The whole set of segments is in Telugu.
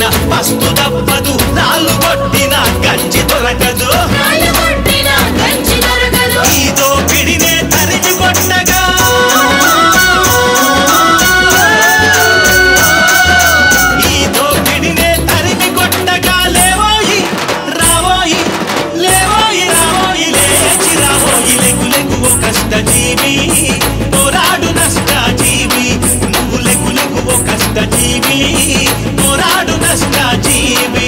మస్తు తప్పదు నాలు కొట్టిన గంజి దొరకదు నాలుగొట్టిన గంజి దొరకదు ఈ దోపిడినే తరిమి కొట్టగా ఈ దోపిడినే తరిమి కొట్టగా లేవోయి రావోయి లేవోయి రావోయి లేచి రావోయి లెగు లెగు ఓ కష్ట జీవి పోరాడు నష్ట జీవి నువ్వు లెగు లెగు ఓ కష్ట జీవి పోరాడు నష్ట జీవి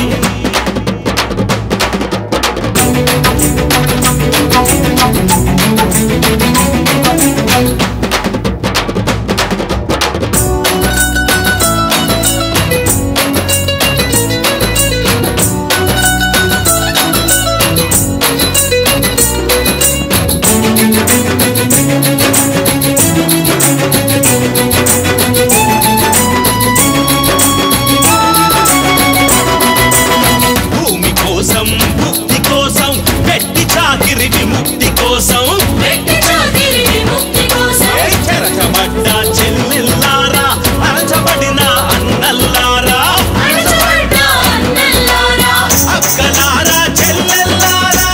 భూమి కోసం ముక్తి కోసం పెట్టి చాకిరి విముక్తి కోసం పెట్టి చాకిరి విముక్తి కోసం ఏ చెరచబడ్డ చెల్లెల్లారా అరచబడిన అన్నల్లారా అణచబడ్డ అన్నల్లారా అక్కలారా చెల్లెల్లారా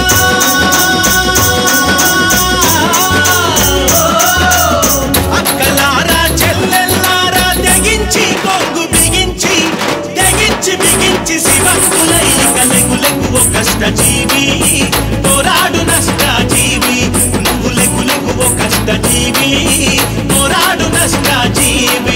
అక్కలారా చెల్లెల్లారా తెగించి కొంగు బిగించి తెగించి బిగించి శివంతులై కలెగు లెగు ఓ కష్ట జీవి పోరాడు నష్ట జీవి నువ్వు లెగు లెగు ఓ కష్ట జీవి పోరాడు నష్ట జీవి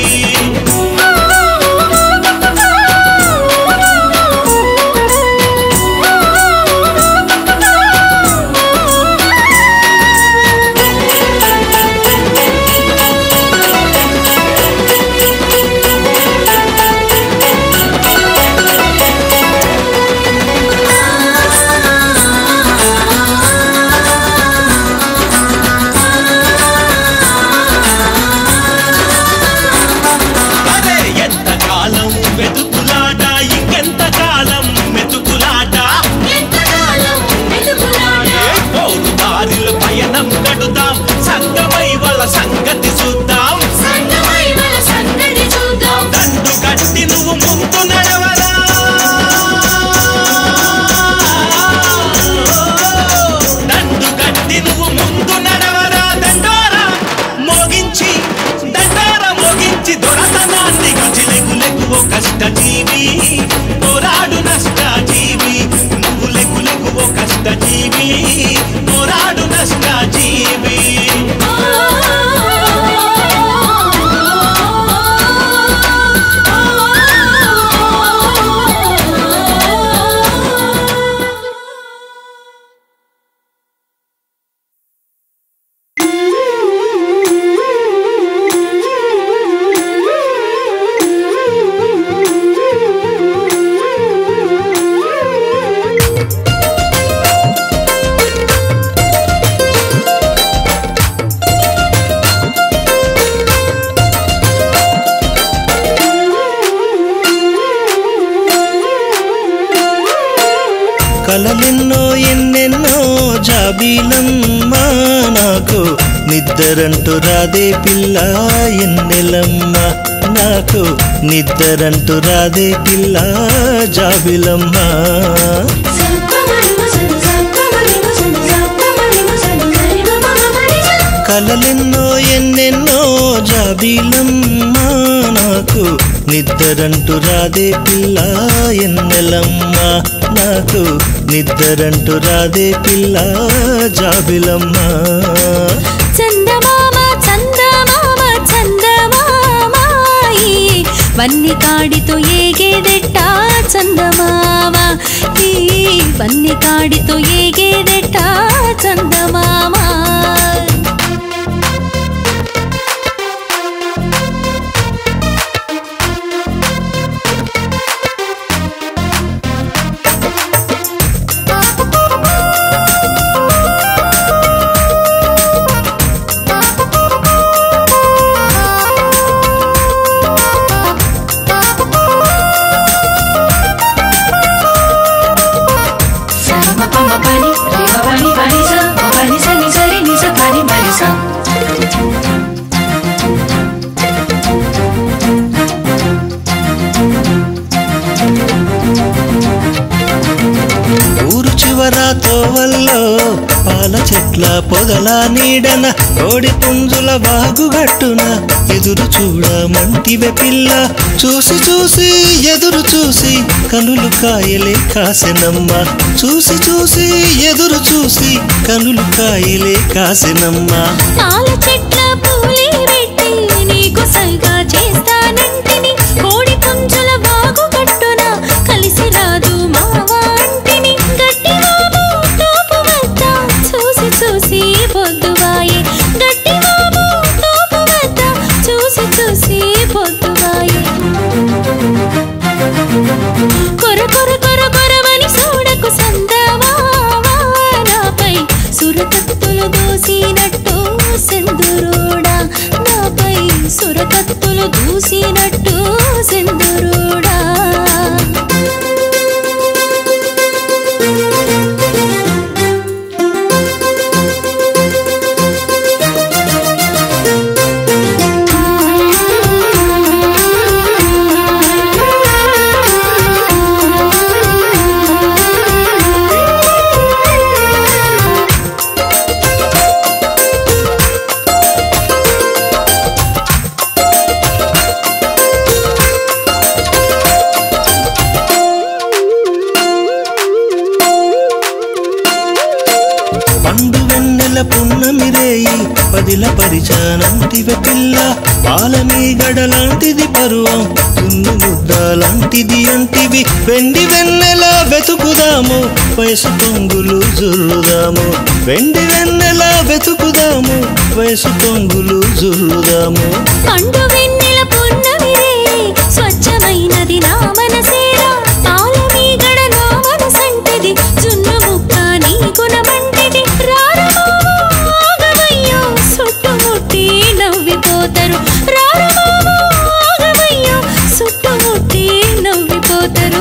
అరే ఎంత కాలం వెతుకులాట ఇంకెంత కాలం మెతుకులాట ఎంతకాలం వెతుకులాట ఏ పోరు దారిలో పయనం గడుదాం సంగమై వాళ్ళ సంగతి చూద్దాం సంగమై మన సంగతి చూద్దాం దండు కట్టి నువ్వు ముందు నడవరా దండు కట్టి నువ్వు ముందు నడవరా దండోరా మోగించి దండోరా మోగించి దొరతనాన్ని గుజిలెగు లెగు ఓ కష్ట జీవి పోరాడు నష్ట జీవి నువ్వు లెగు లెగు ఓ కష్ట జీవి పోరాడు నష్ట జీవి కలలెన్నో ఎన్నెన్నో జాబీలమ్మా నాకు నిద్దరంటూ రాదే పిల్ల ఎన్నెలమ్మ నాకు నిద్దరంటూ రాదే పిల్ల జాబిలమ్మా కలలెన్నో ఎన్నెన్నో జాబీలమ్మా నాకు నిద్దరంటూ రాదే పిల్ల ఎన్నెలమ్మ నాకు నిద్దరంటూ రాదే పిల్ల జాబిలమ్మా చందమామ చందమామ చందమామాయి వన్ని కాడితో ఏగేదెట్ట చందమామ ఈ వన్ని కాడితో ఏగేదెట్ట చందమామ పని నడవరా తోవల్లో పాల చెట్ల పొదల నీడన కోడి పుంజుల వాగుగట్టున ఎదురు చూడమంటివే పిల్ల చూసి చూసి ఎదురు చూసి కనులు కాయలే కాసెనమ్మ చూసి చూసి ఎదురు చూసి కనులు కాయలే కాసెనమ్మ పాల చెట్ల పూలే పెట్టి నీకు సైగా చేస్తానంటిని కోడి పుంజుల వాగు కట్టున కలిసి రాదు మావా అంటిని గట్టి బాబు తోపు వద్ద చూసి చూసి పొద్దువాయే గట్టి బాబు తోపు వద్ద చూసి చూసి పొద్దువాయే కొర కొర కొర కొరవని చూడకు సందమావా నాపై సురకత్తులు దూసినట్టు సెందురుడా నాపై సురకత్తులు దూసినట్టు సెందురుడా పండు వెన్నెల పున్నమి రేయి పదిల పరిచానంటివే పిల్ల పాలమీ గడలాంటిది పరువం చున్ను ముద్ద లాంటిది అంటివి వెండి వెన్నెల వెతుకుదాము వయసు పొంగులు జుర్రుదాము వెండి వెన్నెల వెతుకుదాము వయసు పొంగులు జుర్రుదాము పండు వెన్నెల పున్నమి రే స్వచ్ఛమైనది నా మనసేరా పాల మీగడ నా మనసంటిది జున్ను ముక్క నీ గుణమంటిది రారమామో ఆగమయ్యో చుట్టుముట్టి నవ్విపోతారు రారమామో ఆగమయ్యో చుట్టుముట్టి నవ్విపోతారు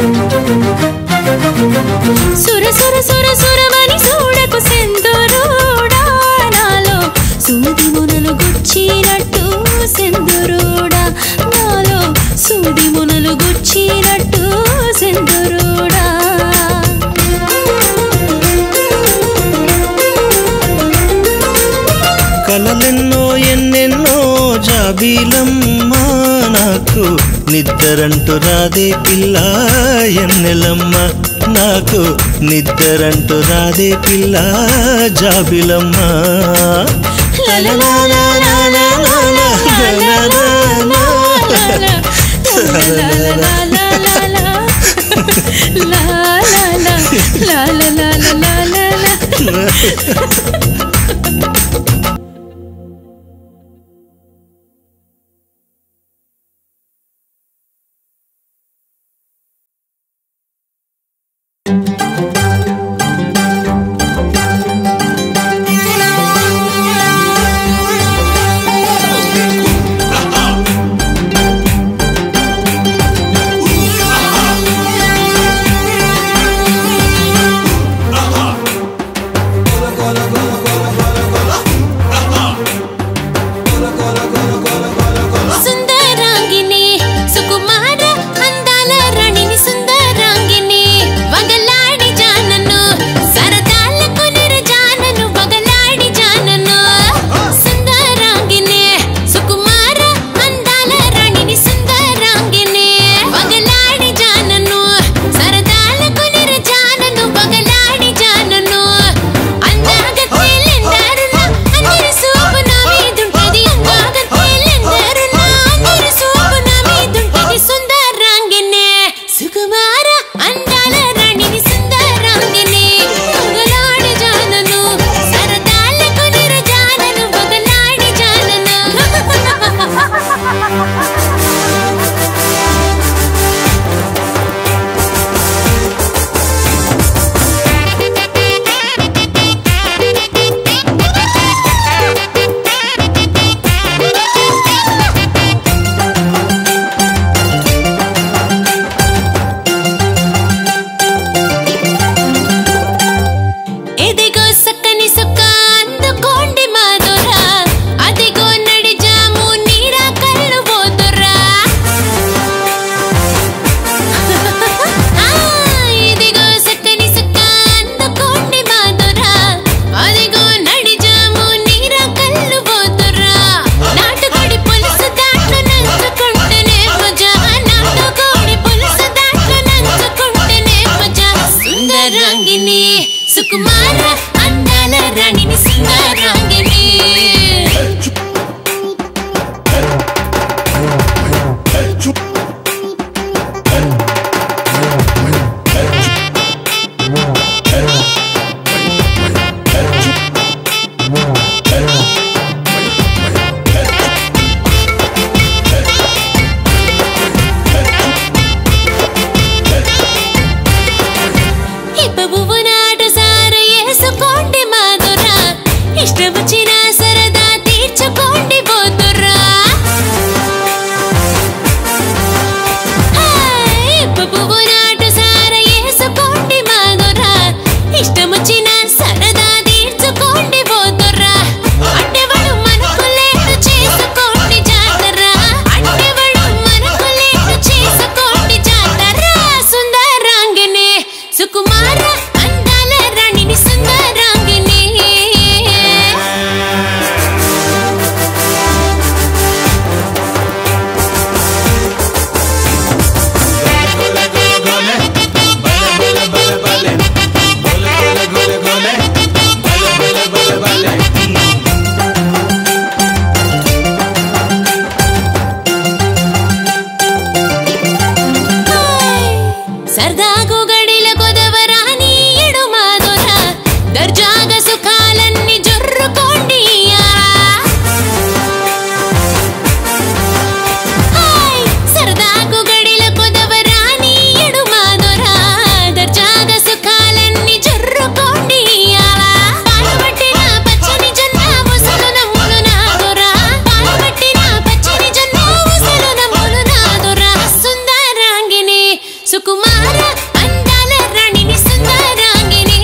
సుర సుర సుర సురమని చూడకు సెందురుడా నాలో సూది మునలు గుచ్చినట్టు సెందురుడా నాలో సూది మునలు గుచ్చినట్టు సెందురుడా కలలెన్నో ఎన్నెన్నో జాబీలమ్మా నాకు నిద్దరంటూ రాదే పిల్ల ఎన్నెలమ్మ నాకు నిద్దరంటూ రాదే పిల్ల జాబిలమ్మ గోల గోల సరదాకు గడిల కొదవరాని ఎడు మాధుర దర్జాగ సుఖాలన్నీ జొర్రుకోండి ఇయ్యాలా. హాయ్ సరదాకు గడిల కొదవరాని ఎడు మాధుర దర్జాగ సుఖాలన్నీ జొర్రుకోండి ఇయ్యాలా. పాలుబట్టిన పచ్చని జొన్న ముసలు నమ్ములు నాదురా. పాలుబట్టిన పచ్చని జొన్న ముసలు నమ్ములు నాదురా. సుందరాంగిని సుకుమార అందాల రాణిని సుందరాంగిని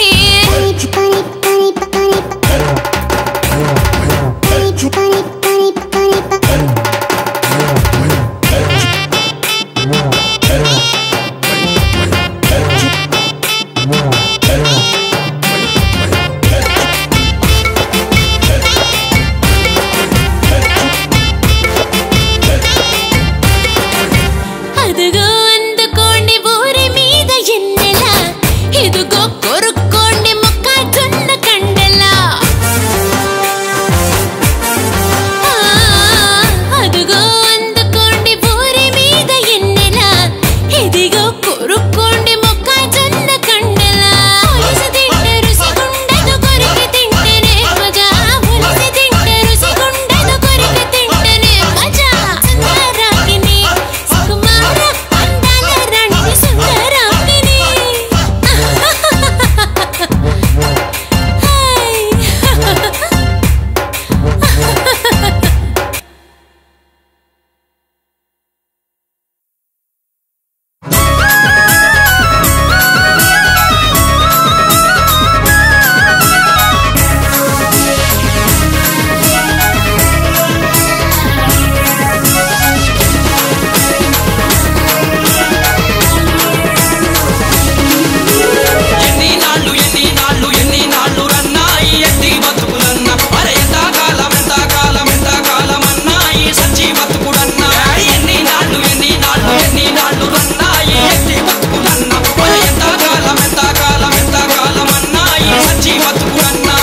అదుగో అందుకోండి ఊరి మీద ఎన్నెల ఇదిగో కొరుక్కోండి మొక్క జొన్న కండెలా ఆ, అదుగో అందుకోండి ఊరి మీద ఎన్నెల ఇదిగో కొరుక్కోండి మొక్క జొన్న కండెలా ఒలిసి తింటే రుసిగుండదు కొరికి తింటేనే మజా ఒలిసి తింటే రుసిగుండదు కొరికి తింటేనే మజా సుందరాంగిని సుకుమార అందాల రాణిని సుందరాంగిని ఎన్ని నాళ్ళు ఎన్ని నాళ్ళు ఎన్ని నాళ్ళు రన్నాయి ఎత్తి బతుకులన్న అరే ఎంత కాలం ఎంత కాలం ఎంత కాలం అన్నాయి సచ్చి బతుకుడన్నా ఎన్ని నాళ్ళు ఎన్ని నాళ్ళు ఎన్ని నాళ్ళు రన్నాయి ఎత్తి బతుకులన్న అరే ఎంత కాలం ఎంత కాలం ఎంత కాలం అన్నాయి సచ్చి బతుకుడన్నా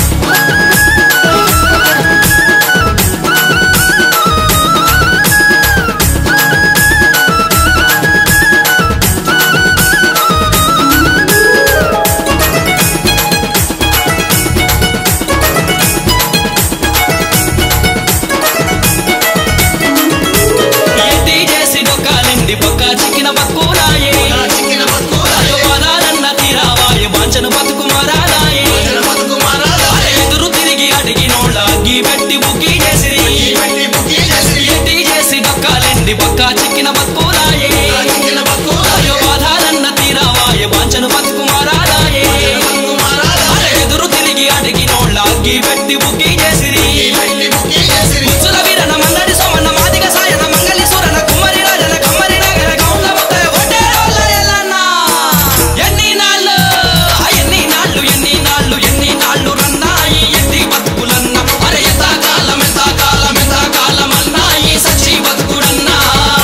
ఎత్తి చేసి డొక్కాలింది బొక్క చిక్కిన బతుకురాయే అయ్యో పదాలన్న తీరావాయే వాంచను బతుకు మరాలాయే అరే ఎదురు తిరిగి అడిగినోళ్ళ అగ్గి పెట్టి బుగ్గి చేసిరి ఎత్తి చేసి డొక్కాలింది బొక్క చిక్కిన బతుకురాయే అయ్యో బాధాలన్న తీరావాయే వాంచను బతుకు మరాలాయే అరే ఎదురు తిరిగి అడిగినోళ్ళ అగ్గి పెట్టి బుగ్గి చేసిరి ముచ్చుల వీరన మంగడి సోమన్న మాదిగ సాయన మంగళి సూరన కుమ్మరి రాజన కమ్మరి నాగన కౌండ్ల ముత్తయ్య ఒడ్డేరోళ్ళ ఎల్లన్న. ఎన్ని నాళ్ళు ఆ ఎన్ని నాళ్ళు ఎన్ని నాళ్ళు ఎన్ని నాళ్ళు రన్నాయి ఎత్తి బతుకులన్న అరే ఎంత కాలం ఎంత కాలం ఎంత కాలం అన్నాయి సచ్చి బతుకుడన్నా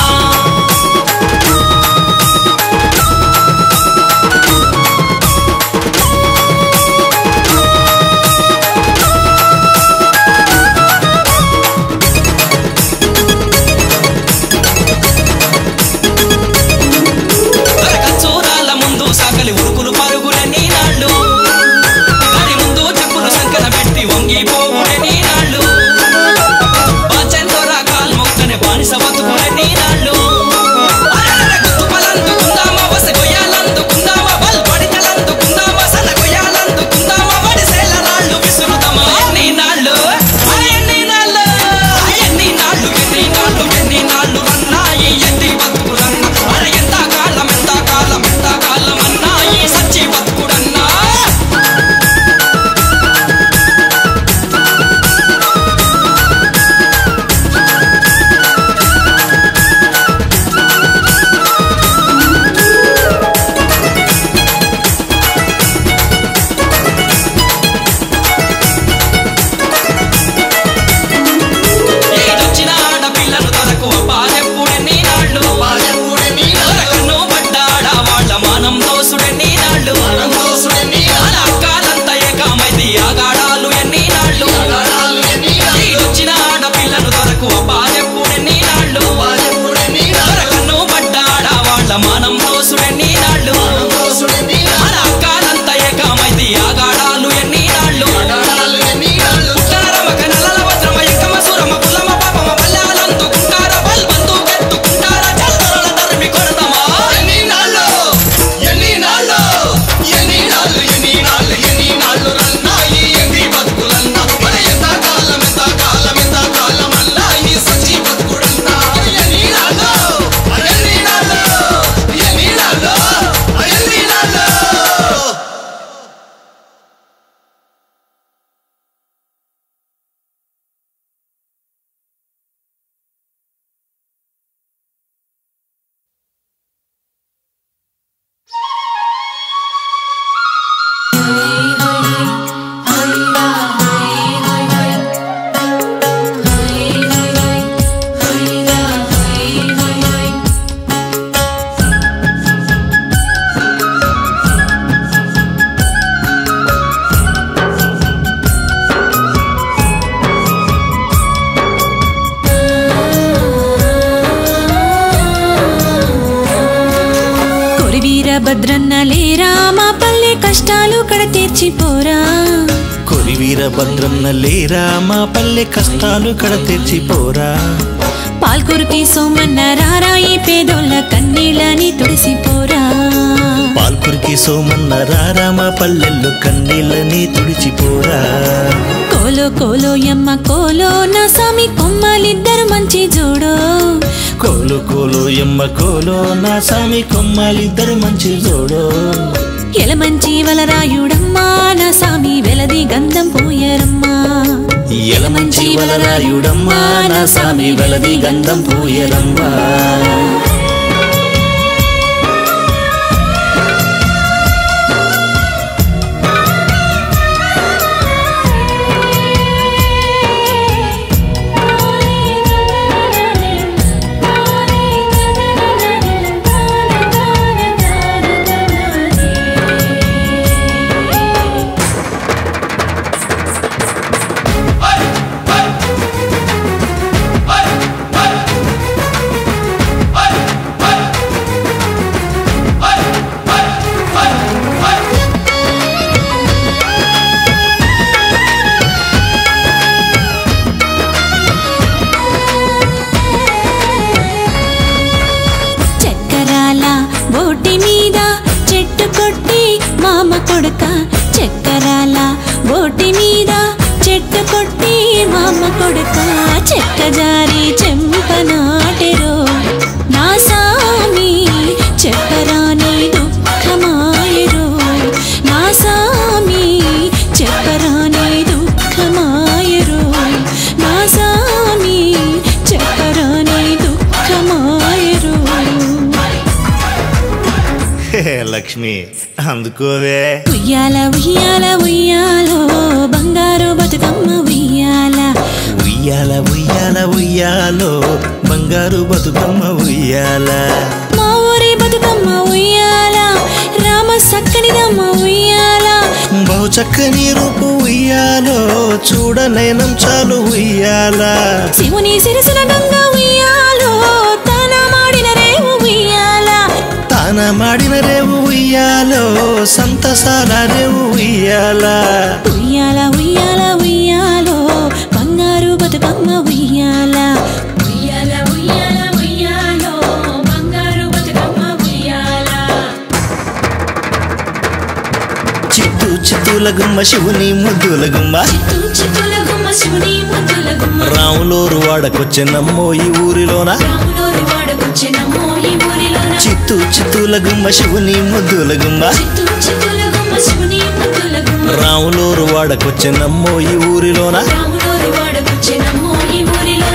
చూరాల ముందు సాకలి ఉరుకులు పరుగులన్నీ నాళ్ళు దాని ముందు చెప్పులు సంకన పెట్టి వంగిపోవుడని నాళ్ళు బాచెంతోరా కాల్ మొక్కని బానిస బతుకులన్నీ నాళ్ళు అరెరెరె గుత్తుపలందుకుందామా, వస గొయ్యాలందుకుందామా, బల్ పడితలందుకుందామా, సల గొయ్యాలందుకుందామా, వడిసేల రాళ్ళు విసురుదామా. ఎన్ని నాళ్ళు ఆ ఎన్ని నాళ్ళు ఆ ఎన్ని నాళ్ళు ఎన్ని నాళ్ళు ఎన్ని నాళ్ళు అన్నాయి ఎత్తి బతుకులన్న అరే ఎంత కాలం ఎంత కాలం ఎంత కాలం అన్నాయి సచ్చి బతుకుడన్నా ఈడొచ్చిన ఆడపిల్లను తనకు బాధెప్పుడెన్ని నాళ్ళు కన్ను పడ్డ ఆడవాళ్ళ మానం దోసుడెన్ని నాళ్ళు అలా అక్కాలంతా ఏకామైంది ఆగాడాలు ఎన్ని నాళ్ళు ఈడొచ్చిన ఆడపిల్లను తనకు బాధెప్పుడెన్ని నాళ్ళు కన్ను పడ్డ ఆడవాళ్ళ మానం దోసుడెన్ని వీరభద్రన్న లేరా మా పల్లె కష్టాలు కడ తీర్చిపోరా కొలి వీరభద్రన్న లేరా మా పల్లె కష్టాలు కడ తెచ్చిపోరా పాల్కొరికి సోమన్న రారా ఈ పేదోళ్ళ కన్నీళ్ళని తుడిసిపోరా పాల్కురికి సోమన్న రారా మా పల్లెల్లో కన్నీళ్ళని తుడిచిపోరా కోలో కోలో యమ్మ కోలో నా సామి కొమ్మలిద్దరు మంచి జోడో కోలు కోలు ఎమ్మ కోలో నా సామి కొమ్మాలిద్దరు మంచి జోడో ఎల మంచి వలరాయుడమ్మా నా సామి వెలది గంధం పూయరమ్మా ఎల మంచి వలరాయుడమ్మా నా సామి వెలది గంధం పూయరమ్మా చక్కరాల బోటి మీద చెట్టు కొట్టి మామ కొడుక చక్కరాల బోటి మీద చెట్టు కొట్టి మామ కొడుక చెక్క జారి చెంప నాటెరో నా సామి చెప్పరాని దుఃఖమాయరో నా సామి చెప్పరాని దుఃఖమాయరో నా సామి చెప్పరాని దుఃఖమాయరో హే, లక్ష్మి అందుకోవే ఉయ్యాల ఉయ్యాల ఉయ్యాలో బంగారు బతుకమ్మ ఉయ్యాల ఉయ్యాల ఉయ్యాల ఉయ్యాలో బంగారు బతుకమ్మ ఉయ్యాల మా ఊరి బతుకమ్మ ఉయ్యాల రామ సక్కనిదమ్మ ఉయ్యాల బహు చక్కని రూపు ఉయ్యాలో చూడనైనం చాలు ఉయ్యాల శివుని సిరసుల గంగ ఉయ్యాలో తన మాడిన రేవు ఉయ్యాల తాన మాడిన రేవు ఉయ్యాలో సంతసాల రేవు ఉయ్యాల ఉయ్యాల ఉయ్యాల ఉయ్యాలో బంగారు బతుకమ్మ ఉయ్యాల ఉయ్యాల ఉయ్యాల ఉయ్యాలో బంగారు బతుకమ్మ ఉయ్యాల చిత్తు చిత్తుల గుమ్మ శివుని ముద్దుల గుమ్మ చిత్తూ చిత్తుల గుమ్మ శివుని ముద్దుల గుమ్మ రాములోరు వాడకొచ్చెనమ్మో ఈ ఊరిలోన రాములోరి వాడకొచ్చెనమ్మో ఈ ఊరిలోన చిత్తు చిత్తుల గుమ్మ శివుని ముద్దుల గుమ్మ చిత్తూ చిత్తుల గుమ్మ శివుని ముద్దుల గుమ్మ రాములోరు వాడకొచ్చెనమ్మో ఈ ఊరిలోన రాములోరి వాడకొచ్చెనమ్మో ఈ ఊరిలోన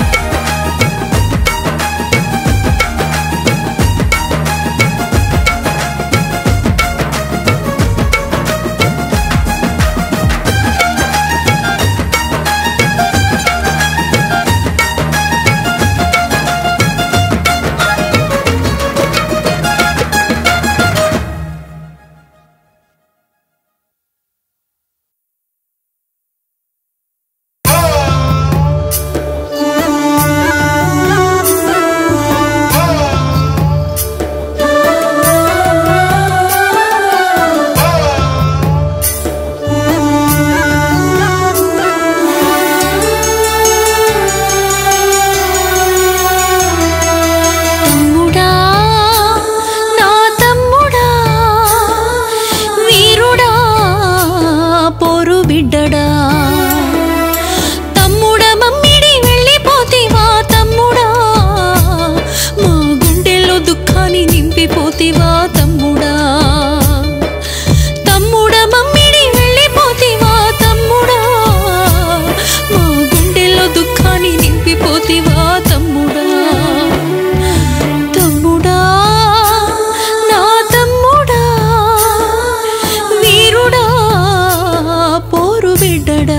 తమ్ముడా నా తమ్ముడా వీరుడా పోరు బిడ్డడా తమ్ముడా మమ్మిడి వెళ్ళిపోతివా తమ్ముడా మా గుండెల్లో దుఃఖాన్ని నింపిపోతివా తమ్ముడా తమ్ముడా మమ్మిడి వెళ్ళిపోతివా తమ్ముడా మా గుండెల్లో దుఃఖాన్ని నింపిపోతివా తమ్ముడా తమ్ముడా నా తమ్ముడా వీరుడా పోరు బిడ్డడా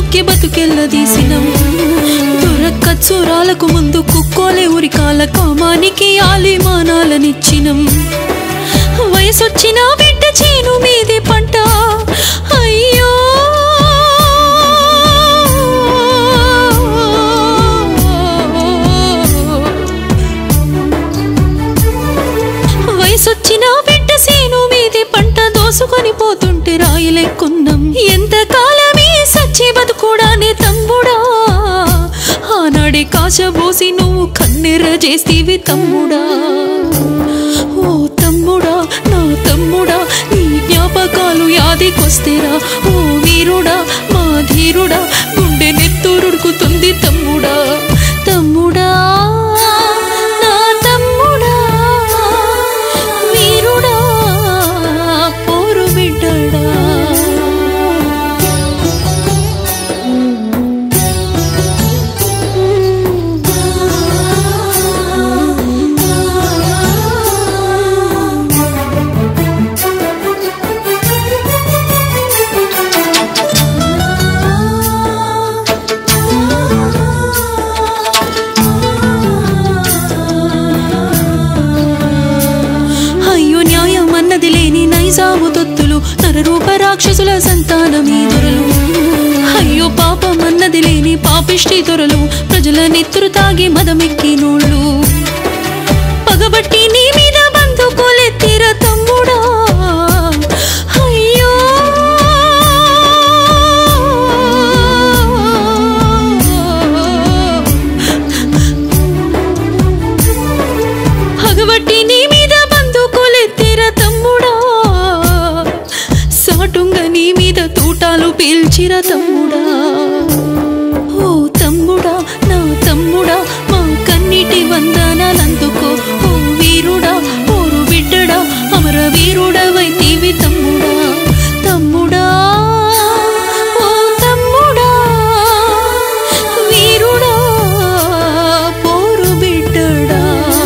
తొక్కి బతుకెళ్ళదీసినం దొరక్కచ్చురాలకు ముందు కుక్కోలే ఉరికాల కామానికి ఆలిమానాలనిచ్చినం వయసొచ్చిన బిడ్డ చేను మీదే పంట అయ్యో వయసొచ్చిన బిడ్డ సేను మీది పంట దోసుకొని పోతుంటే రాయలేకున్నాం ఎంత కాలమే సచ్చి బతుకుడానే తమ్ముడా ఆనాడే కాశబోసి నువ్వు కన్నెర్ర చేస్తీవి తమ్ముడా ఓ తమ్ముడా నా తమ్ముడా నీ జ్ఞాపకాలు యాదికొస్తేరా ఓ వీరుడా మా ధీరుడా గుండె నెత్తూరుడుకుతుంది తమ్ముడా తమ్ముడా నా తమ్ముడా వీరుడా పోరు బిడ్డడా అయ్యో న్యాయం అన్నది లేని నైజాము తొత్తులు నరరూప రాక్షసుల సంతానమీ దొరలు అయ్యో పాపం అన్నది లేని పాపిష్టి దొరలు ప్రజల నెత్తురు తాగి మదమెక్కినోళ్ళు పగబట్టి నీ మీద బంధుకోలెత్తిర తమ్ముడా అయ్యో పగబట్టి నీ మీద బంధుకోలెత్తిర తమ్ముడా సాటుంగా నీ మీద తూటాలు పీల్చిర తమ్ముడా ఓ తమ్ముడా నా తమ్ముడా మా కన్నిటి వందనాలందుకో ఓ వీరుడా ఓరు బిడ్డడా అమర వీరుడవైతీవి తమ్ముడా తమ్ముడా ఓ తమ్ముడా వీరుడా పోరు బిడ్డడా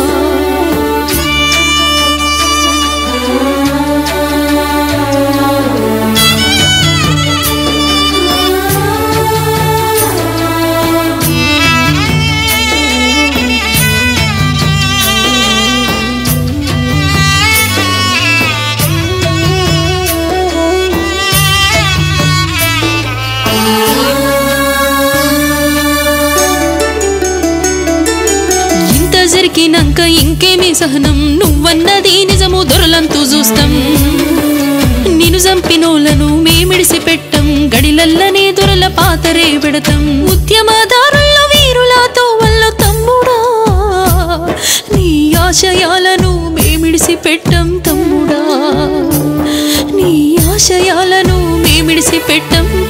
ఇంత జరిగినాక ఇంకేమీ సహనం నువ్వన్నది నిజము దొరలంతూ చూస్తాం నిన్ను చంపినోళ్ళను మేమిడిసి పెట్టం గడిలల్లనే దొరల పాతరే పెడతాం ఉద్యమదారుల్లో వీరులతో వల్ల తమ్ముడా నీ ఆశయాలను మేమిడిసి పెట్టం తమ్ముడా నీ ఆశయాలను మేమిడిసి పెట్టం